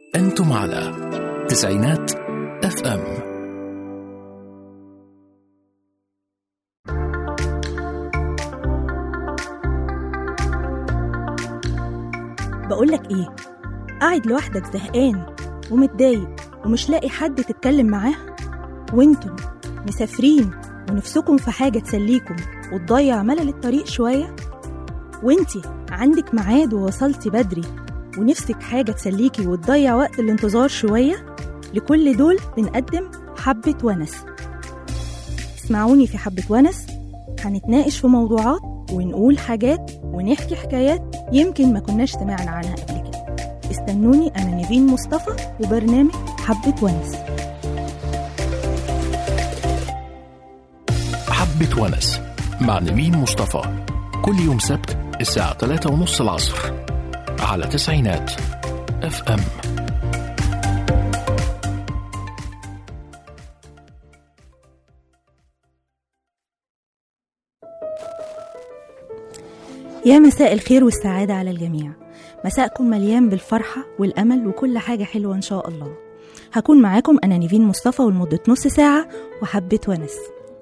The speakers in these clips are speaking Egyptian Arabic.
أنتم على تسعينات اف ام بقولك ايه قاعد لوحدك زهقان ومتضايق ومش لاقي حد تتكلم معاه وانتم مسافرين ونفسكم في حاجة تسليكم وتضيع ملل الطريق شوية وانتي عندك ميعاد ووصلتي بدري ونفسك حاجة تسليكي وتضيع وقت الانتظار شوية لكل دول بنقدم حبة ونس اسمعوني في حبة ونس هنتناقش في موضوعات ونقول حاجات ونحكي حكايات يمكن ما كناش سمعنا عنها قبل كده استنوني أنا نيفين مصطفى وبرنامج حبة ونس حبة ونس مع نبيل مصطفى كل يوم سبت الساعة 3 ونص العصر على تسعينات اف ام يا مساء الخير والسعادة على الجميع مساءكم مليان بالفرحة والأمل وكل حاجة حلوة إن شاء الله هكون معاكم أنا نيفين مصطفى ولمدة نص ساعة وحبة ونس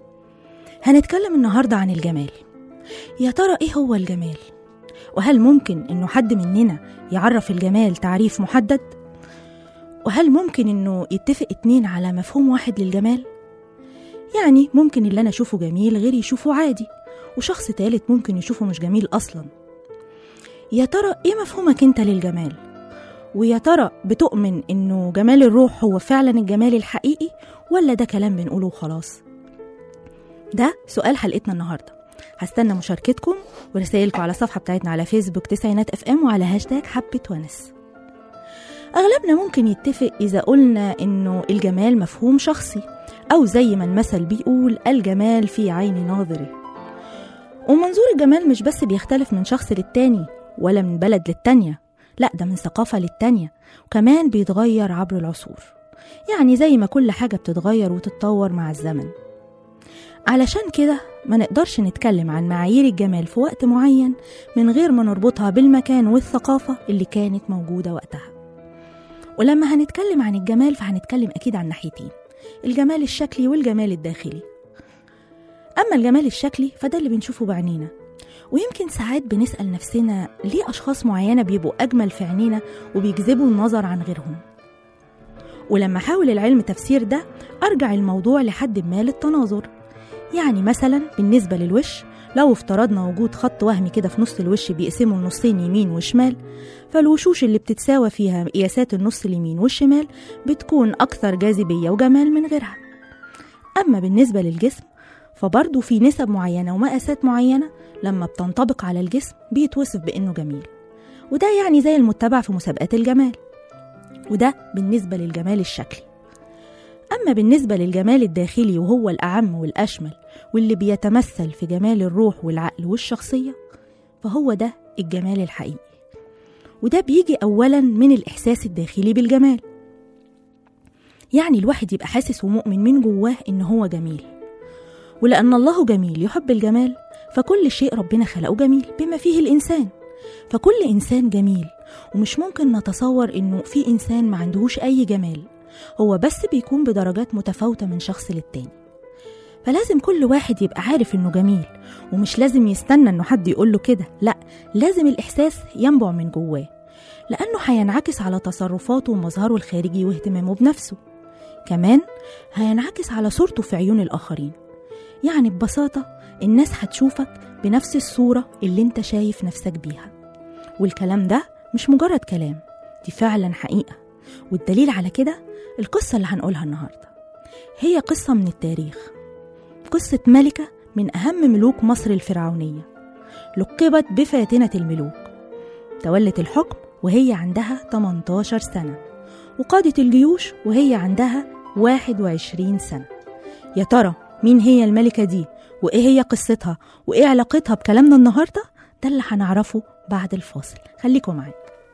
هنتكلم النهاردة عن الجمال يا ترى إيه هو الجمال؟ وهل ممكن إنه حد مننا يعرف الجمال تعريف محدد؟ وهل ممكن إنه يتفق اتنين على مفهوم واحد للجمال؟ يعني ممكن اللي أنا أشوفه جميل غيري يشوفه عادي وشخص تالت ممكن يشوفه مش جميل أصلا يا ترى إيه مفهومك أنت للجمال؟ ويا ترى بتؤمن إنه جمال الروح هو فعلا الجمال الحقيقي ولا ده كلام بنقوله وخلاص؟ ده سؤال حلقتنا النهارده هستنى مشاركتكم ورسائلكم على الصفحة بتاعتنا على فيسبوك تسعينات اف ام وعلى هاشتاج حبة ونس أغلبنا ممكن يتفق إذا قلنا إنه الجمال مفهوم شخصي أو زي ما المثل بيقول الجمال في عين ناظره ومنظور الجمال مش بس بيختلف من شخص للتاني ولا من بلد للتانية لا ده من ثقافة للتانية وكمان بيتغير عبر العصور يعني زي ما كل حاجة بتتغير وتتطور مع الزمن علشان كده ما نقدرش نتكلم عن معايير الجمال في وقت معين من غير ما نربطها بالمكان والثقافة اللي كانت موجودة وقتها ولما هنتكلم عن الجمال فهنتكلم أكيد عن ناحيتين الجمال الشكلي والجمال الداخلي أما الجمال الشكلي فده اللي بنشوفه بعينينا ويمكن ساعات بنسأل نفسنا ليه أشخاص معينة بيبقوا أجمل في عينينا وبيجذبوا النظر عن غيرهم ولما حاول العلم تفسير ده أرجع الموضوع لحد ما للتناظر يعني مثلا بالنسبة للوش لو افترضنا وجود خط وهمي كده في نص الوش بيقسمه لنصين يمين وشمال فالوشوش اللي بتتساوى فيها قياسات النص اليمين والشمال بتكون أكثر جاذبية وجمال من غيرها أما بالنسبة للجسم فبرضه في نسب معينة ومقاسات معينة لما بتنطبق على الجسم بيتوصف بإنه جميل وده يعني زي المتبع في مسابقات الجمال وده بالنسبة للجمال الشكلي أما بالنسبة للجمال الداخلي وهو الأعم والأشمل واللي بيتمثل في جمال الروح والعقل والشخصية فهو ده الجمال الحقيقي وده بيجي أولا من الإحساس الداخلي بالجمال يعني الواحد يبقى حاسس ومؤمن من جواه إن هو جميل ولأن الله جميل يحب الجمال فكل شيء ربنا خلقه جميل بما فيه الإنسان فكل إنسان جميل ومش ممكن نتصور إنه في إنسان ما عندهوش أي جمال هو بس بيكون بدرجات متفاوتة من شخص للتاني فلازم كل واحد يبقى عارف إنه جميل ومش لازم يستنى إنه حد يقوله كده لأ لازم الإحساس ينبع من جواه لأنه هينعكس على تصرفاته ومظهره الخارجي واهتمامه بنفسه كمان هينعكس على صورته في عيون الآخرين يعني ببساطة الناس هتشوفك بنفس الصورة اللي انت شايف نفسك بيها والكلام ده مش مجرد كلام دي فعلا حقيقة والدليل على كده القصة اللي هنقولها النهاردة هي قصة من التاريخ قصة ملكة من أهم ملوك مصر الفرعونية لقبت بفاتنة الملوك تولت الحكم وهي عندها 18 سنة وقادت الجيوش وهي عندها 21 سنة يا ترى مين هي الملكة دي وإيه هي قصتها وإيه علاقتها بكلامنا النهاردة ده اللي هنعرفه بعد الفاصل خليكم معانا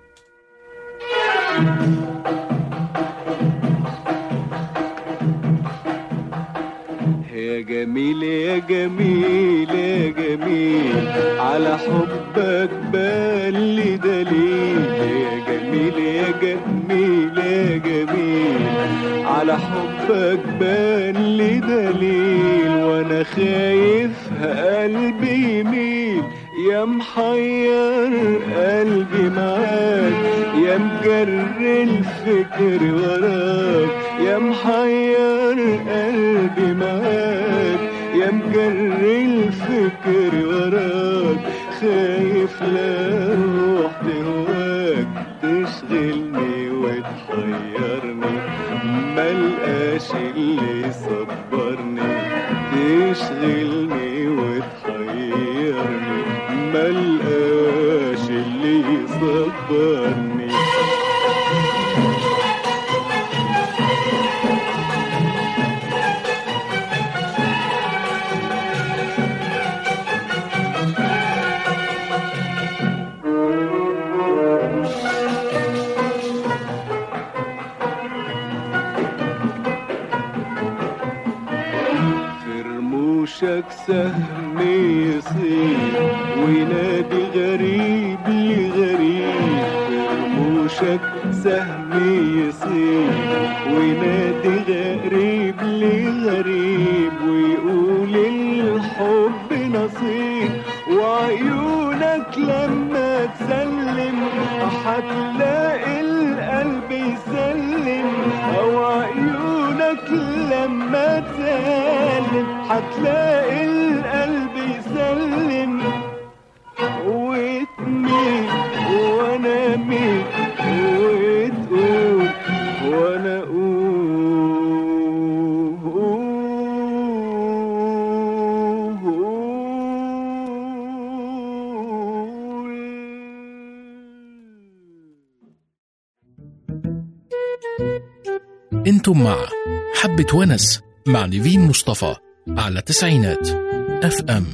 يا جميل يا جميل يا جميل على حبك بل دليل يا جميل يا جميل جميل يا جميل على حبك بان لي دليل وانا خايف قلبي يميل يا محير قلبي معاك يا مجر الفكر وراك يا محير قلبي معاك يا مجر الفكر وراك خايف لا روح تهواك تشغلني وتحيرني ملقاش اللي يصبرني تشغلني وتحيرني ملقاش اللي يصبرني في رموشك سهم يصير وينادي غريب لغريب في رموشك سهم يصير وينادي غريب لغريب ويقول الحب نصيب وعيونك لما تسلم هتلاقي القلب يسلم او عيونك لما تسلم هتلاقي القلب يسلم وتميل وانا ميل وتقول وانا اقول انتم مع حبة ونس مع نيفين مصطفى على تسعينات اف ام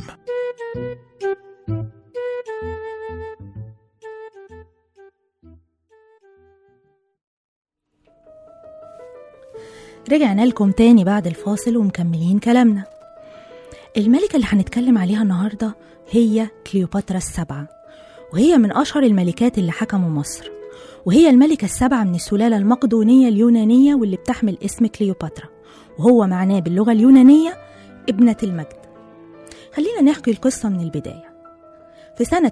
رجعنا لكم تاني بعد الفاصل ومكملين كلامنا الملكة اللي هنتكلم عليها النهاردة هي كليوباترا السبعة وهي من أشهر الملكات اللي حكموا مصر وهي الملكة السبعة من السلالة المقدونية اليونانية واللي بتحمل اسم كليوباترا وهو معناه باللغة اليونانية ابنة المجد خلينا نحكي القصة من البداية في سنة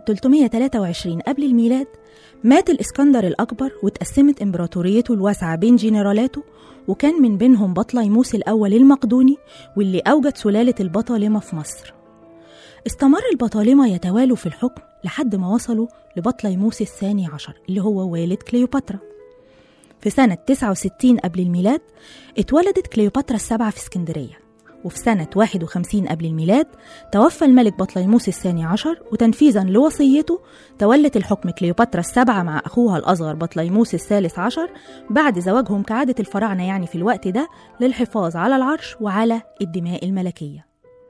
323 قبل الميلاد مات الإسكندر الأكبر واتقسمت إمبراطوريته الواسعة بين جنرالاته وكان من بينهم بطليموس الأول المقدوني واللي أوجد سلالة البطالمة في مصر استمر البطالمة يتوالوا في الحكم لحد ما وصلوا لبطليموس الثاني عشر اللي هو والد كليوباترا في سنة 69 قبل الميلاد اتولدت كليوباترا السبعة في اسكندرية وفي سنة 51 قبل الميلاد توفى الملك بطليموس الثاني عشر وتنفيذا لوصيته تولت الحكم كليوباترا السبعة مع أخوها الأصغر بطليموس الثالث عشر بعد زواجهم كعادة الفراعنة يعني في الوقت ده للحفاظ على العرش وعلى الدماء الملكية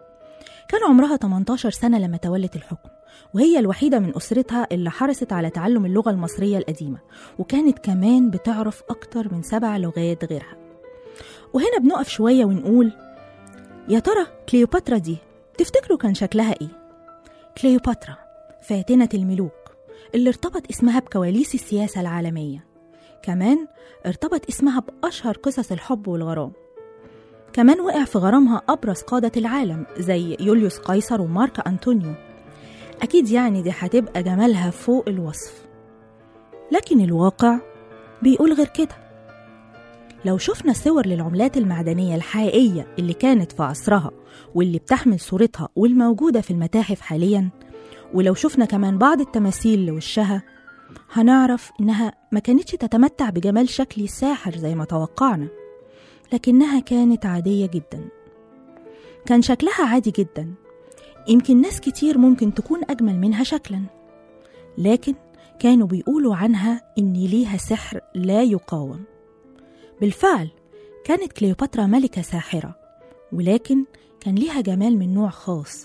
كان عمرها 18 سنة لما تولت الحكم وهي الوحيدة من أسرتها اللي حرصت على تعلم اللغة المصرية القديمة وكانت كمان بتعرف أكتر من سبع لغات غيرها وهنا بنقف شوية ونقول يا ترى كليوباترا دي تفتكروا كان شكلها ايه؟ كليوباترا فاتنة الملوك اللي ارتبط اسمها بكواليس السياسة العالمية كمان ارتبط اسمها بأشهر قصص الحب والغرام كمان وقع في غرامها أبرز قادة العالم زي يوليوس قيصر ومارك أنطونيو أكيد يعني دي هتبقى جمالها فوق الوصف لكن الواقع بيقول غير كده لو شفنا صور للعملات المعدنية الحقيقية اللي كانت في عصرها واللي بتحمل صورتها والموجودة في المتاحف حاليا ولو شفنا كمان بعض التماثيل لوشها هنعرف إنها ما كانتش تتمتع بجمال شكلي ساحر زي ما توقعنا لكنها كانت عادية جدا كان شكلها عادي جدا يمكن ناس كتير ممكن تكون أجمل منها شكلا لكن كانوا بيقولوا عنها إن ليها سحر لا يقاوم بالفعل كانت كليوباترا ملكة ساحرة ولكن كان ليها جمال من نوع خاص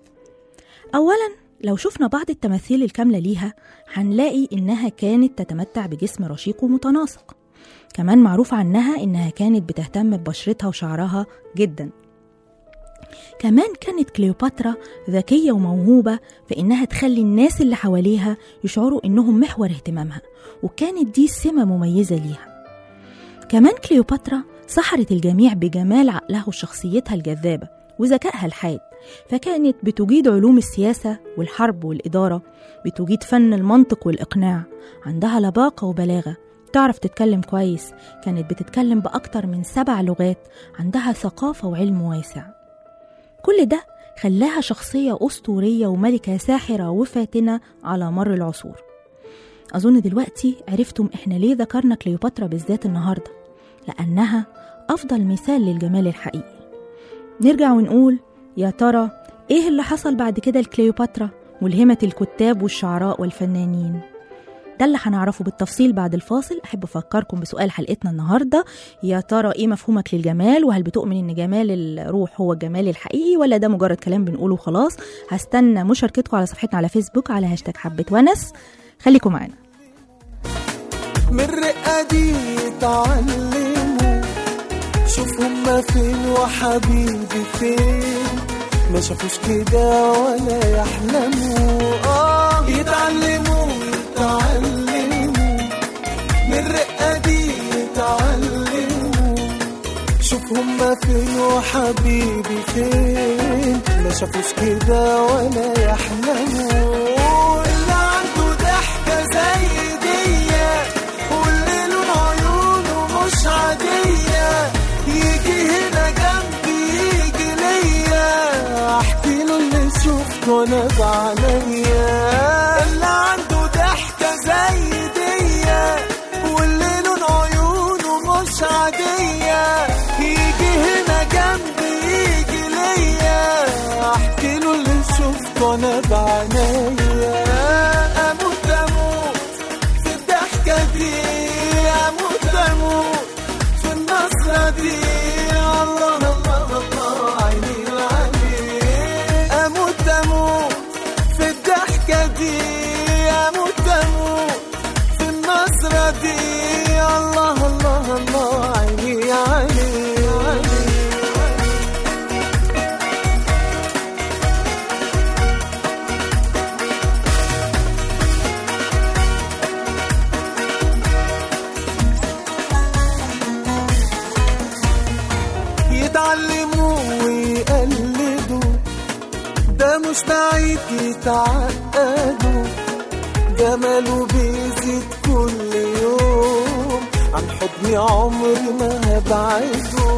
أولا لو شفنا بعض التماثيل الكاملة ليها هنلاقي إنها كانت تتمتع بجسم رشيق ومتناسق كمان معروف عنها إنها كانت بتهتم ببشرتها وشعرها جدا كمان كانت كليوباترا ذكية وموهوبة في إنها تخلي الناس اللي حواليها يشعروا إنهم محور اهتمامها وكانت دي سمة مميزة ليها كمان كليوباترا سحرت الجميع بجمال عقلها وشخصيتها الجذابة وذكائها الحاد فكانت بتجيد علوم السياسة والحرب والإدارة بتجيد فن المنطق والإقناع عندها لباقة وبلاغة تعرف تتكلم كويس كانت بتتكلم بأكتر من سبع لغات عندها ثقافة وعلم واسع كل ده خلاها شخصية أسطورية وملكة ساحرة وفاتنة على مر العصور أظن دلوقتي عرفتم إحنا ليه ذكرنا كليوباترا بالذات النهاردة لأنها أفضل مثال للجمال الحقيقي نرجع ونقول يا ترى إيه اللي حصل بعد كده لكليوباترا ملهمة الكتاب والشعراء والفنانين ده اللي هنعرفه بالتفصيل بعد الفاصل أحب أفكركم بسؤال حلقتنا النهاردة يا ترى إيه مفهومك للجمال وهل بتؤمن إن جمال الروح هو الجمال الحقيقي ولا ده مجرد كلام بنقوله خلاص هستنى مشاركتكم على صفحتنا على فيسبوك على هاشتاج حبة ونس خليكم معانا من الرقة دي يتعلموا شوف هما فين وحبيبي فين ما شافوش كده ولا يحلموا اه يتعلموا يتعلموا من الرقة دي يتعلموا شوف هما فين وحبيبي فين ما شافوش كده ولا يحلموا اللي عنده ضحكة زي دي واللي لون عيونه مش عادية يجي هنا جنبي يجي ليا احكي له اللي شفته وانا بعينيا اللي عنده ضحكة زي دي واللي لون عيونه مش عادية يجي هنا جنبي يجي ليا احكي له اللي شفته وانا بعينيا اموت اموت في الضحكة دي اموت اموت في النصرة دي الله الله الله عيني العلي اموت اموت في الضحكة دي اموت اموت في النصرة دي الله الله الله عيني علي علي يتعلموا ويقلدوا ده مش بعيد يتعقدوا جماله بيزيد كل يوم عن حضني عمري ما هبعده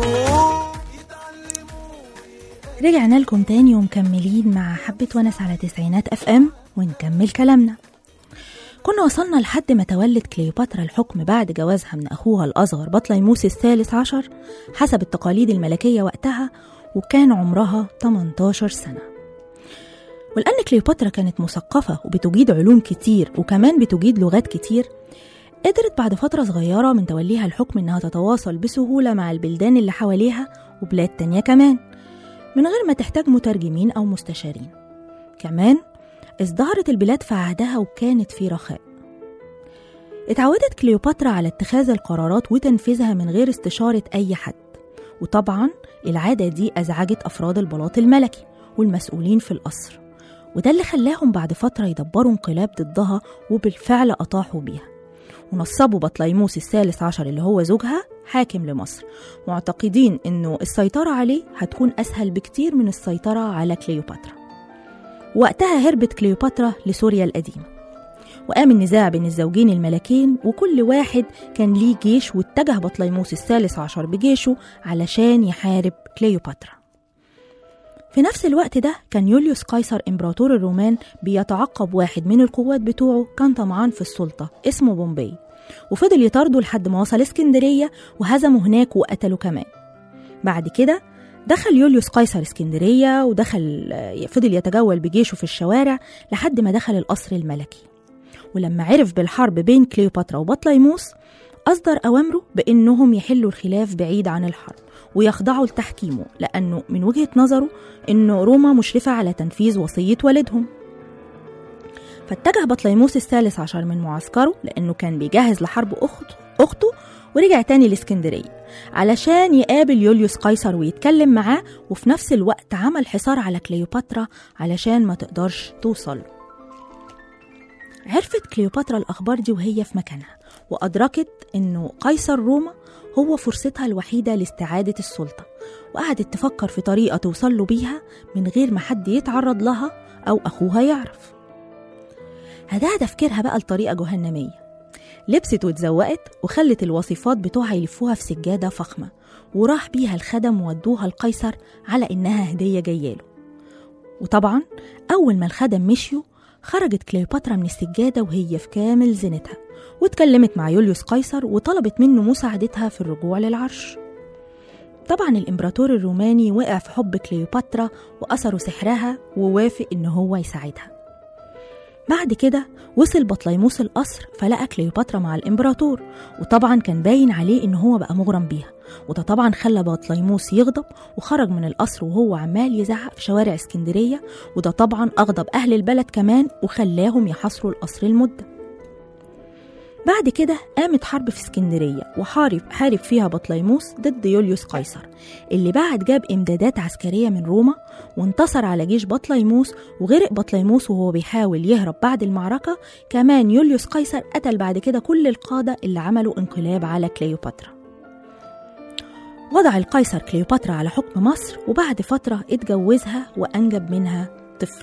رجعنا لكم تاني ومكملين مع حبة ونس على تسعينات اف ام ونكمل كلامنا كنا وصلنا لحد ما تولت كليوباترا الحكم بعد جوازها من أخوها الأصغر بطليموس الثالث عشر حسب التقاليد الملكية وقتها وكان عمرها 18 سنة ولأن كليوباترا كانت مثقفة وبتجيد علوم كتير وكمان بتجيد لغات كتير قدرت بعد فترة صغيرة من توليها الحكم إنها تتواصل بسهولة مع البلدان اللي حواليها وبلاد تانية كمان من غير ما تحتاج مترجمين أو مستشارين كمان ازدهرت البلاد في عهدها وكانت في رخاء اتعودت كليوباترا على اتخاذ القرارات وتنفيذها من غير استشارة أي حد وطبعا العادة دي أزعجت أفراد البلاط الملكي والمسؤولين في القصر وده اللي خلاهم بعد فترة يدبروا انقلاب ضدها وبالفعل أطاحوا بيها ونصبوا بطليموس الثالث عشر اللي هو زوجها حاكم لمصر معتقدين انه السيطرة عليه هتكون أسهل بكتير من السيطرة على كليوباترا وقتها هربت كليوباترا لسوريا القديمة وقام النزاع بين الزوجين الملكين وكل واحد كان ليه جيش واتجه بطليموس الثالث عشر بجيشه علشان يحارب كليوباترا في نفس الوقت ده كان يوليوس قيصر امبراطور الرومان بيتعقب واحد من القوات بتوعه كان طمعان في السلطة اسمه بومبي وفضل يطارده لحد ما وصل اسكندرية وهزمه هناك وقتله كمان بعد كده دخل يوليوس قيصر اسكندرية ودخل فضل يتجول بجيشه في الشوارع لحد ما دخل القصر الملكي ولما عرف بالحرب بين كليوباترا وبطليموس أصدر أوامره بإنهم يحلوا الخلاف بعيد عن الحرب ويخضعوا لتحكيمه لأنه من وجهة نظره إن روما مشرفة على تنفيذ وصية والدهم فاتجه بطليموس الثالث عشر من معسكره لأنه كان بيجهز لحرب أخت أخته ورجع تاني لإسكندرية علشان يقابل يوليوس قيصر ويتكلم معاه وفي نفس الوقت عمل حصار على كليوباترا علشان ما تقدرش توصل عرفت كليوباترا الأخبار دي وهي في مكانها وأدركت إنه قيصر روما هو فرصتها الوحيدة لاستعادة السلطة وقعدت تفكر في طريقة توصل له بيها من غير ما حد يتعرض لها أو أخوها يعرف هداها تفكيرها بقى لطريقة جهنمية لبست واتزوقت وخلت الوصيفات بتوعها يلفوها في سجادة فخمة وراح بيها الخدم وودوها القيصر على إنها هدية جاياله وطبعا أول ما الخدم مشيوا خرجت كليوباترا من السجادة وهي في كامل زينتها واتكلمت مع يوليوس قيصر وطلبت منه مساعدتها في الرجوع للعرش طبعا الإمبراطور الروماني وقع في حب كليوباترا وأثروا سحرها ووافق إن هو يساعدها بعد كده وصل بطليموس القصر فلقى كليوباترا مع الإمبراطور وطبعا كان باين عليه إن هو بقى مغرم بيها وده طبعا خلى بطليموس يغضب وخرج من القصر وهو عمال يزعق في شوارع اسكندرية وده طبعا أغضب أهل البلد كمان وخلاهم يحاصروا القصر لمدة بعد كده قامت حرب في اسكندرية وحارب حارب فيها بطليموس ضد يوليوس قيصر اللي بعد جاب إمدادات عسكرية من روما وانتصر على جيش بطليموس وغرق بطليموس وهو بيحاول يهرب بعد المعركة كمان يوليوس قيصر قتل بعد كده كل القادة اللي عملوا انقلاب على كليوباترا وضع القيصر كليوباترا على حكم مصر وبعد فترة اتجوزها وأنجب منها طفل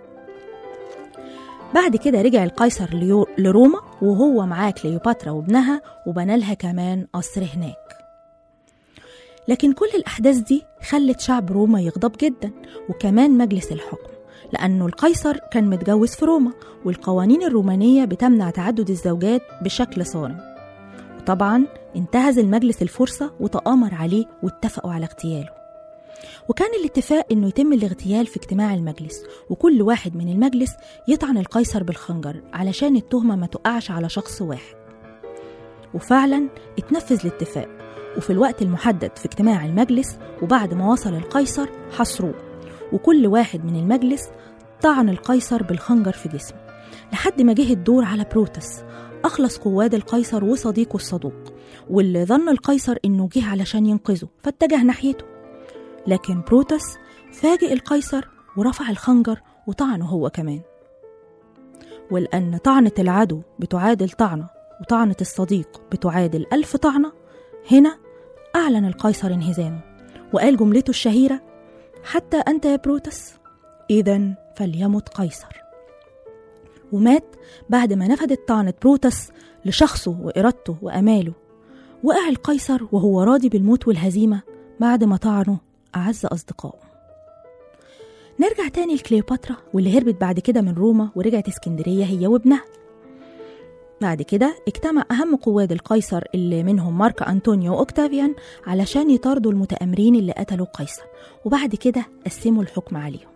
بعد كده رجع القيصر ليو- لروما وهو معاه كليوباترا وابنها وبنى لها كمان قصر هناك لكن كل الأحداث دي خلت شعب روما يغضب جدا وكمان مجلس الحكم لأنه القيصر كان متجوز في روما والقوانين الرومانية بتمنع تعدد الزوجات بشكل صارم وطبعا انتهز المجلس الفرصة وتآمر عليه واتفقوا على اغتياله وكان الاتفاق انه يتم الاغتيال في اجتماع المجلس وكل واحد من المجلس يطعن القيصر بالخنجر علشان التهمة ما تقعش على شخص واحد وفعلا اتنفذ الاتفاق وفي الوقت المحدد في اجتماع المجلس وبعد ما وصل القيصر حصروه وكل واحد من المجلس طعن القيصر بالخنجر في جسمه لحد ما جه الدور على بروتس أخلص قواد القيصر وصديقه الصدوق واللي ظن القيصر إنه جه علشان ينقذه فاتجه ناحيته لكن بروتس فاجئ القيصر ورفع الخنجر وطعنه هو كمان ولأن طعنة العدو بتعادل طعنة وطعنة الصديق بتعادل ألف طعنة هنا أعلن القيصر انهزامه وقال جملته الشهيرة حتى أنت يا بروتس إذا فليمت قيصر ومات بعد ما نفدت طعنة بروتس لشخصه وإرادته وأماله وقع القيصر وهو راضي بالموت والهزيمة بعد ما طعنه أعز أصدقائه نرجع تاني لكليوباترا واللي هربت بعد كده من روما ورجعت اسكندرية هي وابنها بعد كده اجتمع أهم قواد القيصر اللي منهم مارك أنطونيو وأوكتافيان علشان يطاردوا المتآمرين اللي قتلوا قيصر وبعد كده قسموا الحكم عليهم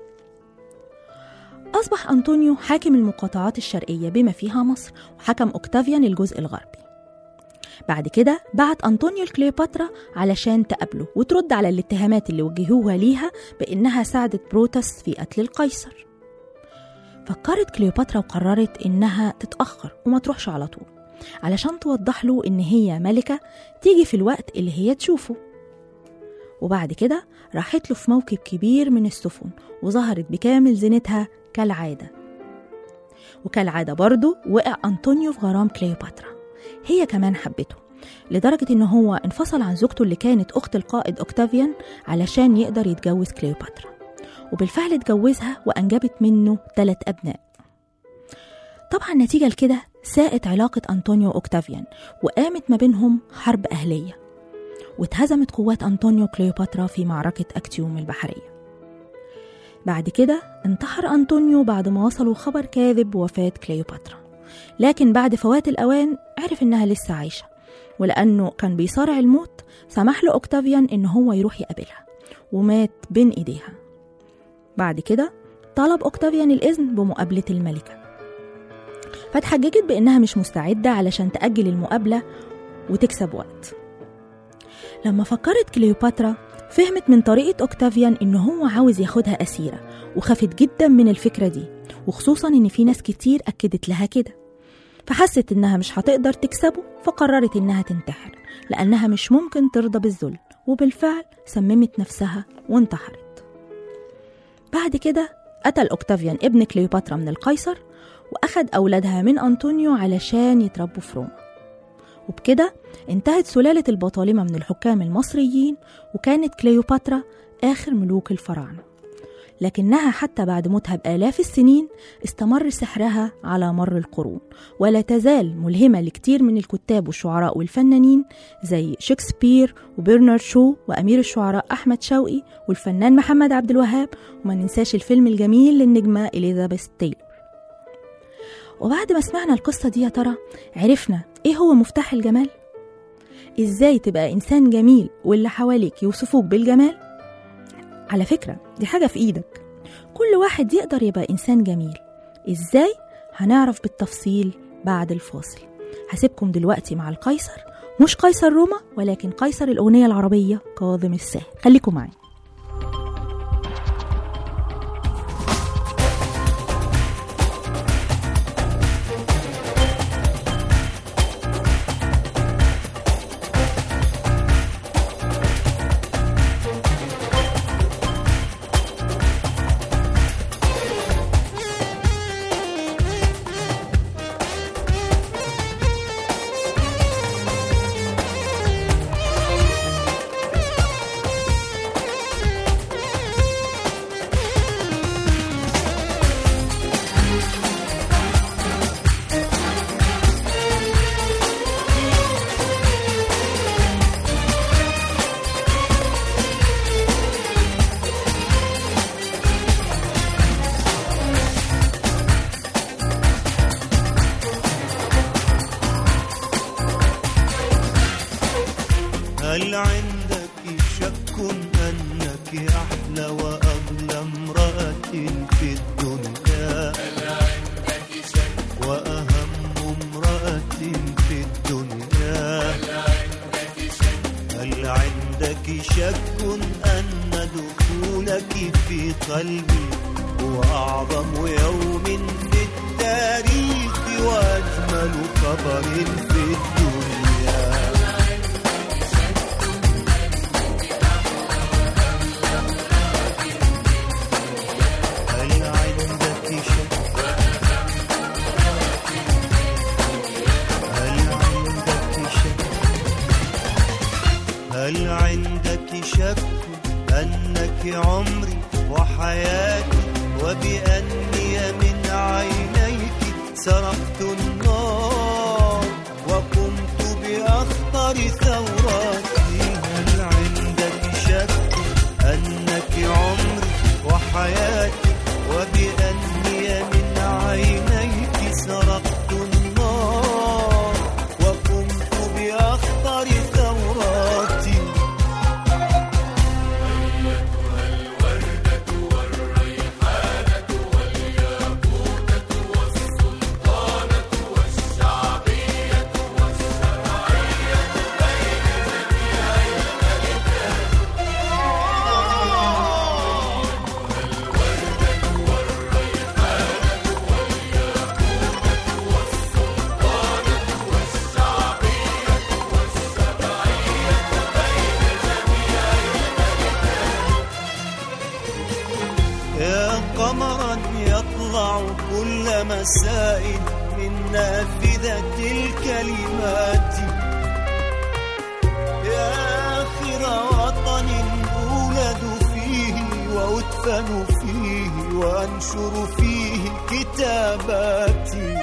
أصبح أنطونيو حاكم المقاطعات الشرقية بما فيها مصر وحكم أوكتافيان الجزء الغربي بعد كده بعت أنطونيو لكليوباترا علشان تقابله وترد على الاتهامات اللي وجهوها ليها بإنها ساعدت بروتس في قتل القيصر فكرت كليوباترا وقررت إنها تتأخر وما تروحش على طول علشان توضح له إن هي ملكة تيجي في الوقت اللي هي تشوفه وبعد كده راحت له في موكب كبير من السفن وظهرت بكامل زينتها كالعادة وكالعادة برضه وقع أنطونيو في غرام كليوباترا هي كمان حبته لدرجة إن هو انفصل عن زوجته اللي كانت أخت القائد أوكتافيان علشان يقدر يتجوز كليوباترا وبالفعل اتجوزها وأنجبت منه ثلاث أبناء طبعا نتيجة لكده ساءت علاقة أنطونيو وأوكتافيان وقامت ما بينهم حرب أهلية واتهزمت قوات أنطونيو كليوباترا في معركة أكتيوم البحرية بعد كده انتحر أنطونيو بعد ما وصلوا خبر كاذب بوفاة كليوباترا لكن بعد فوات الأوان عرف إنها لسه عايشة ولأنه كان بيصارع الموت سمح له أوكتافيان إن هو يروح يقابلها ومات بين إيديها بعد كده طلب أوكتافيان الإذن بمقابلة الملكة فاتحججت بإنها مش مستعدة علشان تأجل المقابلة وتكسب وقت لما فكرت كليوباترا فهمت من طريقة أوكتافيان إن هو عاوز ياخدها أسيرة وخافت جدا من الفكرة دي وخصوصا إن في ناس كتير أكدت لها كده فحست إنها مش هتقدر تكسبه فقررت إنها تنتحر لأنها مش ممكن ترضى بالذل وبالفعل سممت نفسها وانتحرت بعد كده قتل أوكتافيان ابن كليوباترا من القيصر وأخد أولادها من أنطونيو علشان يتربوا في روما وبكده انتهت سلالة البطالمة من الحكام المصريين وكانت كليوباترا آخر ملوك الفراعنة لكنها حتى بعد موتها بآلاف السنين استمر سحرها على مر القرون ولا تزال ملهمة لكتير من الكتاب والشعراء والفنانين زي شكسبير وبرنارد شو وأمير الشعراء أحمد شوقي والفنان محمد عبد الوهاب وما ننساش الفيلم الجميل للنجمة إليزابيث تايلور وبعد ما سمعنا القصة دي يا ترى عرفنا إيه هو مفتاح الجمال؟ إزاي تبقى إنسان جميل واللي حواليك يوصفوك بالجمال؟ على فكرة دي حاجة في إيدك كل واحد يقدر يبقى إنسان جميل إزاي؟ هنعرف بالتفصيل بعد الفاصل هسيبكم دلوقتي مع القيصر مش قيصر روما ولكن قيصر الأغنية العربية كاظم الساهر خليكم معايا هل عندك شك أنك أحلى وأغلى امرأة في الدنيا هل عندك شك وأهم امرأة في الدنيا هل عندك شك هل عندك شك أن دخولك في قلبي هو أعظم يوم في التاريخ وأجمل خبر في الدنيا هل عندك شك هل عندك شك هل عندك شك أنك عمري وحياتي وبأني من عينيك سرقت النار وقمت بأخطر ثوراتي هل عندك شك أنك عمري وحياتي وبأني من عينيك سرقت النار وقمت بأخطر ثوراتي يا قمرا يطلع كل مساء من نافذة الكلمات يا آخر وطن أولد فيه وأدفن فيه وأنشر فيه كتاباتي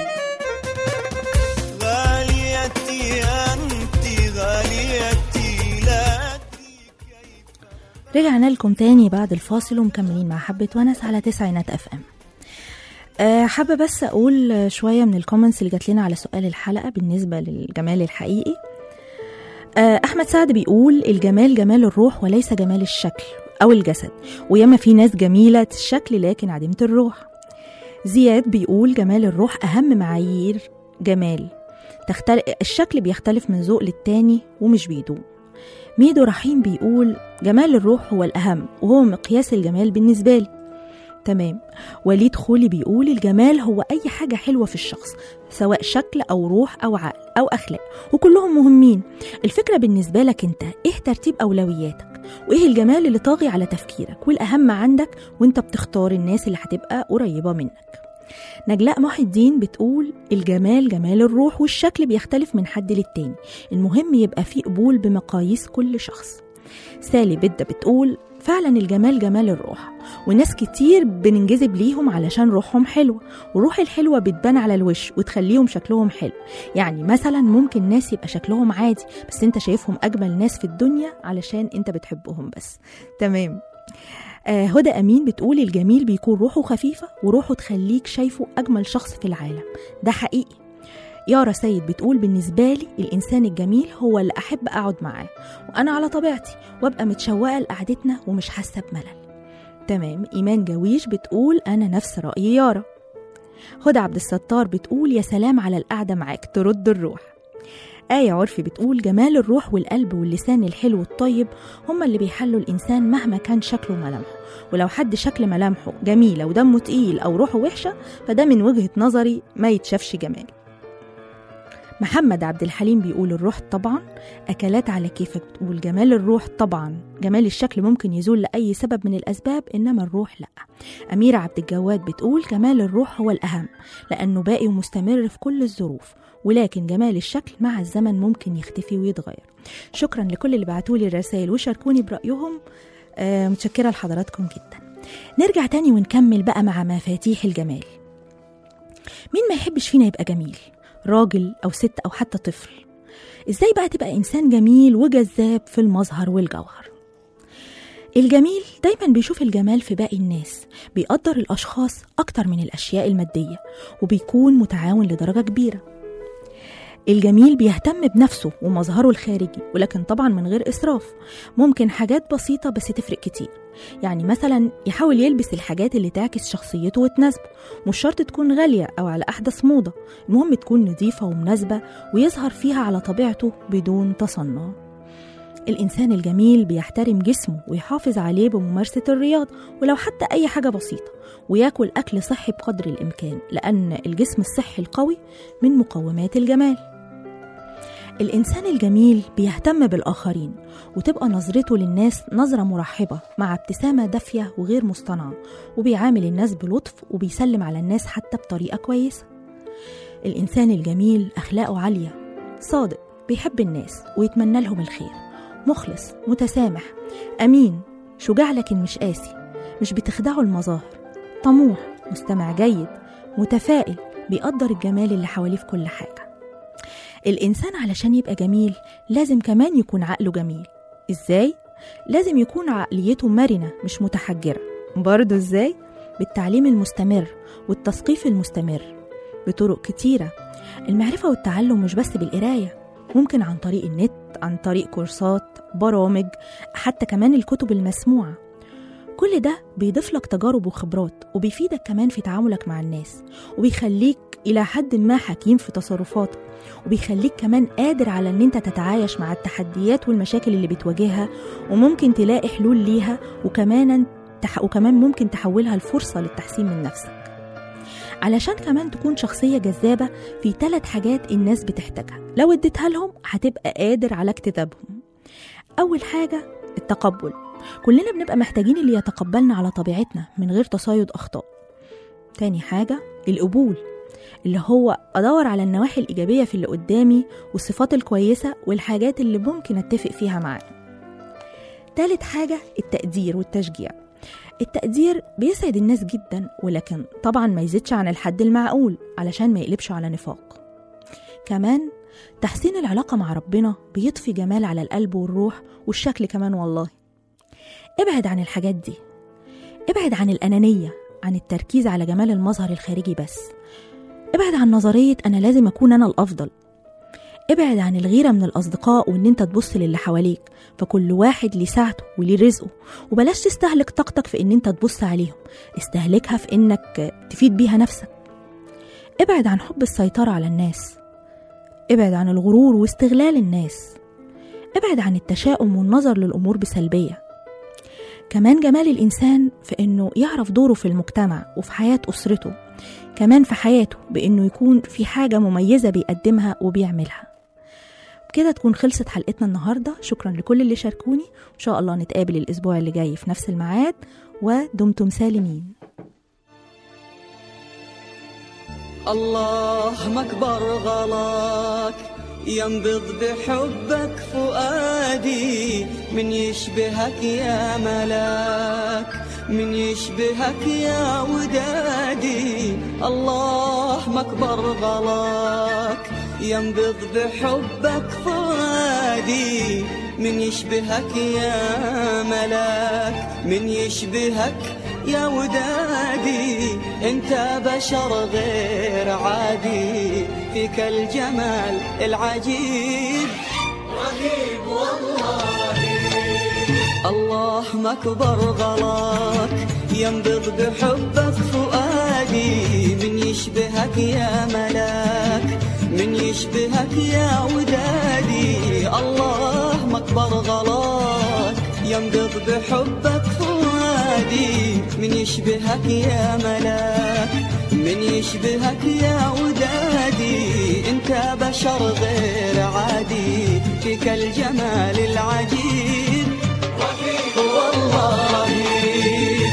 غاليتي أنت غاليتي لا أدري كيف رجعنا لكم تاني بعد الفاصل ومكملين مع حبة ونس على تسعينات اف ام أه حابة بس أقول آه، شوية من الكومنتس اللي جات لنا على سؤال الحلقة بالنسبة للجمال الحقيقي أه أحمد سعد بيقول الجمال جمال الروح وليس جمال الشكل أو الجسد وياما في ناس جميلة الشكل لكن عديمة الروح زياد بيقول جمال الروح أهم معايير جمال تختلف الشكل بيختلف من ذوق للتاني ومش بيدوم ميدو رحيم بيقول جمال الروح هو الأهم وهو مقياس الجمال بالنسبة لي تمام وليد خولي بيقول الجمال هو أي حاجة حلوة في الشخص سواء شكل أو روح أو عقل أو أخلاق وكلهم مهمين الفكرة بالنسبة لك أنت إيه ترتيب أولوياتك وإيه الجمال اللي طاغي على تفكيرك والأهم عندك وأنت بتختار الناس اللي هتبقى قريبة منك نجلاء محي الدين بتقول الجمال جمال الروح والشكل بيختلف من حد للتاني المهم يبقى فيه قبول بمقاييس كل شخص سالي بدة بتقول فعلا الجمال جمال الروح وناس كتير بننجذب ليهم علشان روحهم حلوة والروح الحلوة بتبان على الوش وتخليهم شكلهم حلو يعني مثلا ممكن ناس يبقى شكلهم عادي بس انت شايفهم أجمل ناس في الدنيا علشان انت بتحبهم بس تمام آه هدى أمين بتقول الجميل بيكون روحه خفيفة وروحه تخليك شايفه أجمل شخص في العالم ده حقيقي يارا سيد بتقول بالنسبة لي الإنسان الجميل هو اللي أحب أقعد معاه وأنا على طبيعتي وأبقى متشوقة لقعدتنا ومش حاسة بملل تمام إيمان جويش بتقول أنا نفس رأي يارا هدى عبد الستار بتقول يا سلام على القعدة معاك ترد الروح آية عرفي بتقول جمال الروح والقلب واللسان الحلو الطيب هما اللي بيحلوا الإنسان مهما كان شكله وملامحه ولو حد شكل ملامحه جميلة ودمه تقيل أو روحه وحشة فده من وجهة نظري ما يتشافش جمال محمد عبد الحليم بيقول الروح طبعا أكلات على كيفك بتقول جمال الروح طبعا جمال الشكل ممكن يزول لأي سبب من الأسباب إنما الروح لأ أميرة عبد الجواد بتقول جمال الروح هو الأهم لأنه باقي ومستمر في كل الظروف ولكن جمال الشكل مع الزمن ممكن يختفي ويتغير شكرا لكل اللي بعتولي الرسائل وشاركوني برأيهم آه متشكرة لحضراتكم جدا نرجع تاني ونكمل بقى مع مفاتيح الجمال مين ما يحبش فينا يبقى جميل راجل أو ست أو حتى طفل إزاي بقى تبقى إنسان جميل وجذاب في المظهر والجوهر الجميل دايما بيشوف الجمال في باقي الناس بيقدر الأشخاص أكتر من الأشياء المادية وبيكون متعاون لدرجة كبيرة الجميل بيهتم بنفسه ومظهره الخارجي ولكن طبعا من غير إسراف ممكن حاجات بسيطة بس تفرق كتير يعني مثلا يحاول يلبس الحاجات اللي تعكس شخصيته وتناسبه مش شرط تكون غالية أو على أحدث موضة المهم تكون نظيفة ومناسبة ويظهر فيها على طبيعته بدون تصنع الإنسان الجميل بيحترم جسمه ويحافظ عليه بممارسة الرياضة ولو حتى أي حاجة بسيطة وياكل أكل صحي بقدر الإمكان لأن الجسم الصحي القوي من مقومات الجمال الإنسان الجميل بيهتم بالآخرين وتبقى نظرته للناس نظرة مرحبة مع ابتسامة دافية وغير مصطنعة وبيعامل الناس بلطف وبيسلم على الناس حتى بطريقة كويسة الإنسان الجميل أخلاقه عالية صادق بيحب الناس ويتمنى لهم الخير مخلص متسامح أمين شجاع لكن مش قاسي مش بتخدعه المظاهر طموح مستمع جيد متفائل بيقدر الجمال اللي حواليه في كل حاجة الإنسان علشان يبقى جميل لازم كمان يكون عقله جميل إزاي؟ لازم يكون عقليته مرنة مش متحجرة برضه إزاي؟ بالتعليم المستمر والتثقيف المستمر بطرق كتيرة المعرفة والتعلم مش بس بالقراية ممكن عن طريق النت عن طريق كورسات برامج حتى كمان الكتب المسموعة كل ده بيضيف لك تجارب وخبرات وبيفيدك كمان في تعاملك مع الناس وبيخليك إلى حد ما حكيم في تصرفاتك وبيخليك كمان قادر على ان انت تتعايش مع التحديات والمشاكل اللي بتواجهها وممكن تلاقي حلول ليها وكمان تح... وكمان ممكن تحولها لفرصة للتحسين من نفسك علشان كمان تكون شخصية جذابة في ثلاث حاجات الناس بتحتاجها لو اديتها لهم هتبقى قادر على اكتسابهم أول حاجة التقبل كلنا بنبقى محتاجين اللي يتقبلنا على طبيعتنا من غير تصايد أخطاء تاني حاجة القبول اللي هو أدور على النواحي الإيجابية في اللي قدامي والصفات الكويسة والحاجات اللي ممكن أتفق فيها معاه تالت حاجة التقدير والتشجيع التقدير بيسعد الناس جدا ولكن طبعا ما يزيدش عن الحد المعقول علشان ما يقلبش على نفاق كمان تحسين العلاقة مع ربنا بيضفي جمال على القلب والروح والشكل كمان والله ابعد عن الحاجات دي ابعد عن الأنانية عن التركيز على جمال المظهر الخارجي بس ابعد عن نظرية أنا لازم أكون أنا الأفضل ابعد عن الغيرة من الأصدقاء وإن أنت تبص للي حواليك فكل واحد ليه ساعته وليه رزقه وبلاش تستهلك طاقتك في إن أنت تبص عليهم استهلكها في إنك تفيد بيها نفسك ابعد عن حب السيطرة على الناس ابعد عن الغرور واستغلال الناس ابعد عن التشاؤم والنظر للأمور بسلبية كمان جمال الإنسان في إنه يعرف دوره في المجتمع وفي حياة أسرته كمان في حياته بإنه يكون في حاجة مميزة بيقدمها وبيعملها بكده تكون خلصت حلقتنا النهاردة شكرا لكل اللي شاركوني وإن شاء الله نتقابل الأسبوع اللي جاي في نفس الميعاد ودمتم سالمين الله مكبر غلاك ينبض بحبك فؤادي من يشبهك يا ملاك من يشبهك يا ودادي الله مكبر غلاك ينبض بحبك فؤادي من يشبهك يا ملاك من يشبهك يا ودادي انت بشر غير عادي فيك الجمال العجيب رهيب والله رهيب الله مكبر غلاك ينبض بحبك فؤادي من يشبهك يا ملاك من يشبهك يا ودادي الله مكبر غلاك ينبض بحبك فؤادي من يشبهك يا ملاك من يشبهك يا ودادي انت بشر غير عادي فيك الجمال العجيب والله رهيب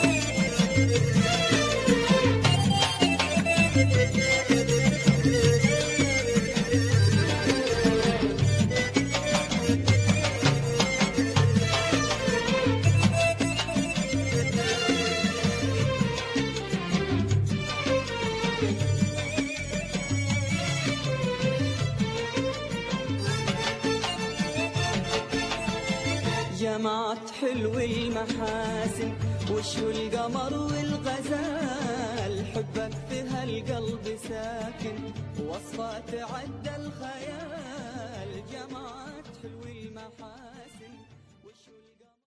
جمعت حلو المحاسن وشو القمر والغزال حبك في هالقلب ساكن وصفة تعدى الخيال جمعت حلو المحاسن